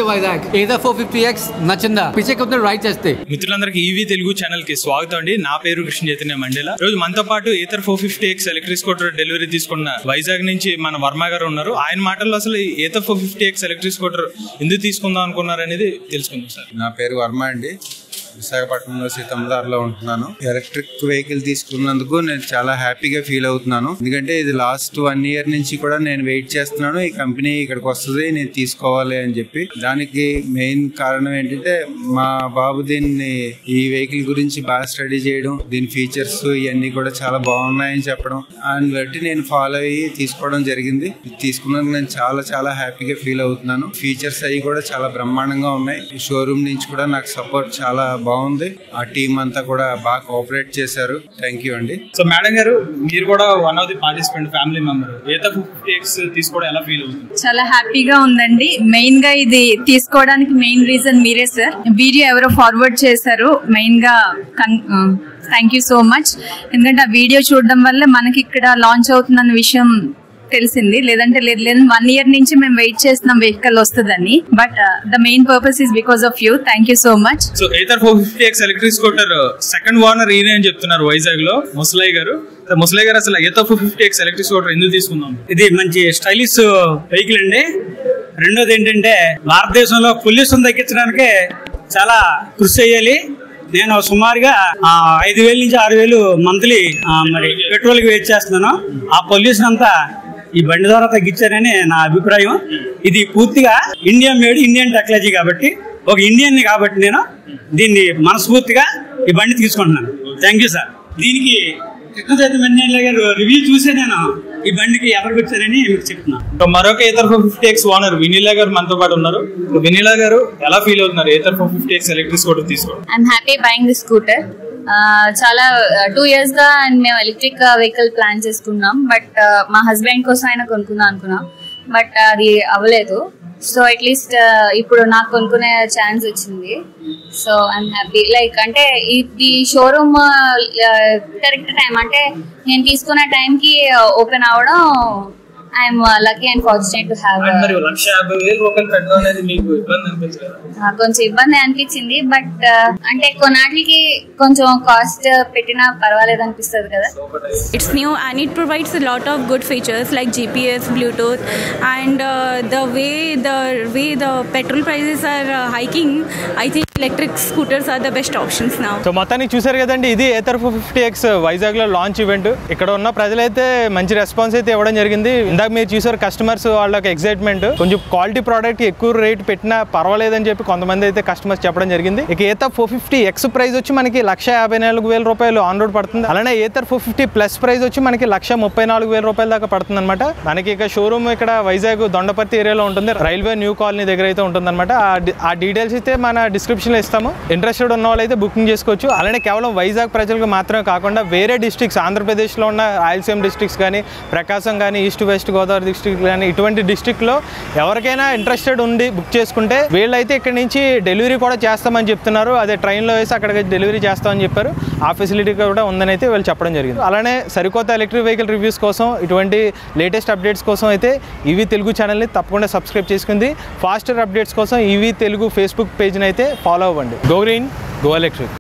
నమస్తే వైజాగ్ ఏదో four fifty X నచ్చిందా పిచ్చే కొంత రైడ్ చేస్తే మిత్రులందరికీ ఈవీ తెలుగు ఛానల్ కి స్వాగతం అండి నా పేరు కృష్ణ చైతన్య మండల రోజు మనతో పాటు Ather four fifty X electric scooter delivery తీసుకున్న వైజాగ్ నుంచి మన వర్మ గారు ఉన్నారు ఆయన మాటల్లో అసలు Ather four fifty X electric scooter ఎందుకు తీసుకుందాం అనుకున్నారు అనేది తెలుసుకుందాం సార్ నా పేరు వర్మ అండి విశాఖపట్నంలో సీతందార్లో ఉంటున్నాను ఎలక్ట్రిక్ వెహికల్ తీసుకున్నందుకు నేను చాలా హ్యాపీగా ఫీల్ అవుతున్నాను ఎందుకంటే ఇది లాస్ట్ వన్ ఇయర్ నుంచి కూడా నేను వెయిట్ చేస్తున్నాను ఈ కంపెనీ ఇక్కడికి వస్తుంది నేను తీసుకోవాలి అని చెప్పి దానికి మెయిన్ కారణం ఏంటంటే మా బాబు దీన్ని ఈ వెహికల్ గురించి బాగా స్టడీ చేయడం దీని ఫీచర్స్ ఇవన్నీ కూడా చాలా బాగున్నాయని చెప్పడం దాన్ని బట్టి నేను ఫాలో అయ్యి తీసుకోవడం జరిగింది ఇది తీసుకున్నందుకు నేను చాలా చాలా హ్యాపీగా ఫీల్ అవుతున్నాను ఫీచర్స్ అవి కూడా చాలా బ్రహ్మాండంగా ఉన్నాయి ఈ షోరూమ్ నుంచి కూడా నాకు సపోర్ట్ చాలా బాగుంది ఆ టీం అంతా కూడా బాగా కోఆపరేట్ చేశారు థ్యాంక్ యూ అండి సో మేడం గారు మీరు కూడా one of the participant family member Ather fifty X తీసుకోవడం ఎలా ఫీల్ అవుతుంది చాలా హ్యాపీగా ఉందండి మెయిన్ గా ఇది తీసుకోవడానికి మెయిన్ రీజన్ మీరే సార్ వీడియో ఎవరో ఫార్వర్డ్ చేశారు మెయిన్ గా థ్యాంక్ యూ సో మచ్ ఎందుకంటే ఆ వీడియో చూడడం వల్ల మనకి ఇక్కడ లాంచ్ అవుతుందన్న విషయం తెలిసింది లేదంటే లేదు లేదు వన్ ఇయర్ నుంచి మేము వెయిట్ చేస్తున్నాం వెహికల్ వస్తుందని but the main purpose is because of you thank you so much so Ather four fifty X electric scooter second owner ఈయన అని చెప్తున్నారు వైజాగ్ లో ముసలయ్య గారు సో ముసలయ్య గారు అసలు Ather four fifty X electric scooter ఎందుకు తీసుకుందాం ఇది మంచి స్టైలిష్ వెహికల్ అండి రెండోది ఏంటంటే భారతదేశంలో పొల్యూషన్ తగ్గించడానికి చాలా కృషి చేయాలి నేను సుమారుగా ఆ, ఐదు వేల నుంచి ఆరు వేలు మంత్లీ మరి పెట్రోల్ కి వెయిట్ చేస్తున్నాను ఆ పొల్యూషన్ అంతా ఈ బండి ద్వారా తగ్గించారని నా అభిప్రాయం ఇది పూర్తిగా ఇండియా మేడ్ ఇండియన్ టెక్నాలజీ కాబట్టి ఒక ఇండియన్ కాబట్టి నేను దీన్ని మనస్ఫూర్తిగా ఈ బండి తీసుకుంటున్నాను థ్యాంక్ యూ సార్ దీనికి కృష్ణచేత మన్యాల గారు రివ్యూ చూసే నేను ఈ బండికి ఎవరికి వచ్చారని మీకు చెప్తున్నాను సో మరొక Ather four fifty X owner Vineela గారు మనతో పాటు ఉన్నారు సో వినీలా గారు ఎలా ఫీల్ అవుతున్నారు Ather four fifty X electric scooter తీసుకోవడం I'm happy buying the scooter చాలా టూ ఇయర్స్ గా మేము ఎలక్ట్రిక్ వెహికల్ ప్లాన్ చేసుకున్నాం బట్ మా హస్బెండ్ కోసం ఆయన కొనుక్కుందాం అనుకున్నాం బట్ అది అవ్వలేదు సో అట్లీస్ట్ ఇప్పుడు నాకు కొనుక్కునే ఛాన్స్ వచ్చింది సో ఐఎమ్ హ్యాపీ లైక్ అంటే ఈ షోరూమ్ కరెక్ట్ టైం అంటే నేను తీసుకున్న టైంకి ఓపెన్ అవడం I'm lucky and fortunate to have and మరి లక్ష యాభై వేల రూపాయలు పెట్టడం అనేది మీకు ఇబ్బంది అనిపించలేదు ఆ, కొంచెం ఇబ్బంది అనిపించింది బట్ అంటే కొన్నాటికి కొంచెం కాస్ట్ పెట్టినా పర్వాలేదు అనిపిస్తుంది కదా It's new and it provides a lot of good features like GPS, Bluetooth, and uh, the way the way the petrol prices are uh, hiking. I think electric scooters are the best options now. So మొత్తానికి చూసారు కదండి ఇది Ather four fifty X Vizag లో launch event ఇక్కడ ఉన్న ప్రజలైతే మంచి response అయితే ఇవ్వడం జరిగింది ఇందాక మీరు చూసారు కస్టమర్స్ వాళ్ళకి ఎక్సైట్మెంట్ కొంచెం క్వాలిటీ ప్రోడక్ట్ ఎక్కువ రేట్ పెట్టినా పర్వాలేదని చెప్పి కొంతమంది అయితే కస్టమర్స్ చెప్పడం జరిగింది ఇక Ather four fifty X price వచ్చి మనకి లక్ష యాభై నాలుగు వేల రూపాయలు ఆన్ రోడ్ పడుతుంది అలానే Ather four fifty plus price వచ్చి మనకి లక్ష ముప్పై నాలుగు వేల రూపాయల దాకా పడుతుంది అనమాట మనకి ఇక షోరూమ్ ఇక్కడ వైజాగ్ దొండపర్తి ఏరియాలో ఉంటుంది రైల్వే న్యూ కాలనీ దగ్గర అయితే ఉంటుంది అనమాట ఆ డీటెయిల్స్ అయితే మన డిస్క్రిప్షన్ లో ఇస్తాము ఇంట్రెస్టెడ్ ఉన్న వాళ్ళు అయితే బుకింగ్ చేసుకోవచ్చు అలానే కేవలం వైజాగ్ ప్రజలకు మాత్రమే కాకుండా వేరే డిస్ట్రిక్ట్స్ ఆంధ్రప్రదేశ్లో ఉన్న రాయలసీమ డిస్ట్రిక్ట్స్ కానీ ప్రకాశం కానీ ఈస్ట్ వెస్ట్ గోదావరి డిస్ట్రిక్ట్ కానీ ఇటువంటి డిస్ట్రిక్ట్లో ఎవరికైనా ఇంట్రెస్టెడ్ ఉండి బుక్ చేసుకుంటే వీళ్ళైతే ఇక్కడ నుంచి డెలివరీ కూడా చేస్తామని చెప్తున్నారు అదే ట్రైన్లో వేసి అక్కడికి డెలివరీ చేస్తామని చెప్పారు ఆ ఫెసిలిటీ కూడా ఉందని అయితే వీళ్ళు చెప్పడం జరిగింది అలానే సరికొత్త ఎలక్ట్రిక్ వెహికల్ రివ్యూస్ కోసం ఇటువంటి లేటెస్ట్ అప్డేట్స్ కోసం అయితే ఈవీ తెలుగు ఛానల్ని తప్పకుండా సబ్స్క్రైబ్ చేసుకుంది ఫాస్టర్ అప్డేట్స్ కోసం ఈవీ తెలుగు ఫేస్బుక్ పేజ్ని అయితే ఫాలో అవ్వండి గో గ్రీన్ గో ఎలక్ట్రిక్